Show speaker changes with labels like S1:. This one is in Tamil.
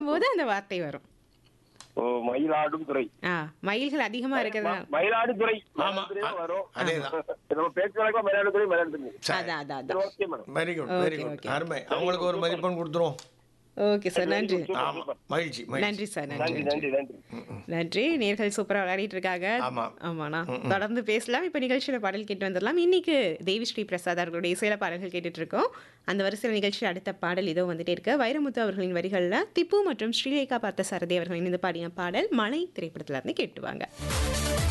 S1: பார்க்கும்போது அந்த வார்த்தை வரும்
S2: ஓ மயிலாடும் துறை
S1: ஆ மயில்கள் அதிகமா இருக்கிறது
S2: மயிலாடுதுறை
S3: ஆமா,
S2: மயிலாடுதுறை தான் வரும்
S3: அதேதான்.
S2: நம்ம பேச்சு வழக்கமா மயிலாடுதுறை மயிலாடுதுறை
S1: அதான் அதான் அதான்
S2: okay madam
S3: very good very
S1: Okay,
S3: good
S1: okay.
S3: அருமை அவங்களுக்கு ஒரு மதிப்பெண் கொடுத்துருவோம்
S1: ஓகே சார் நன்றி
S3: ஆமா மகிழ்ச்சி மகிழ்ச்சி
S1: நன்றி சார் நன்றி
S2: நன்றி நன்றி நன்றி
S1: நன்றி நேர்கள் சூப்பரா விளையாடிட்டு இருக்காங்க
S3: ஆமா.
S1: ஆமாண்ணா தொடர்ந்து பேசலாம் இப்ப நிகழ்ச்சியில பாடல் கேட்டு வந்துடலாம் இன்னைக்கு தேவி ஸ்ரீ பிரசாத் அவர்களுடைய இசையில பாடல்கள் கேட்டுட்டு இருக்கோம் அந்த வரிசையில் நிகழ்ச்சி அடுத்த பாடல் இதோ வந்துட்டே இருக்கு வைரமுத்து அவர்களின் வரிகள்ல திப்பு மற்றும் ஸ்ரீலேகா பார்த்த சரதி அவர்கள் இணைந்து பாடிய பாடல் மலை திரைப்படத்துல இருந்து கேட்டுவாங்க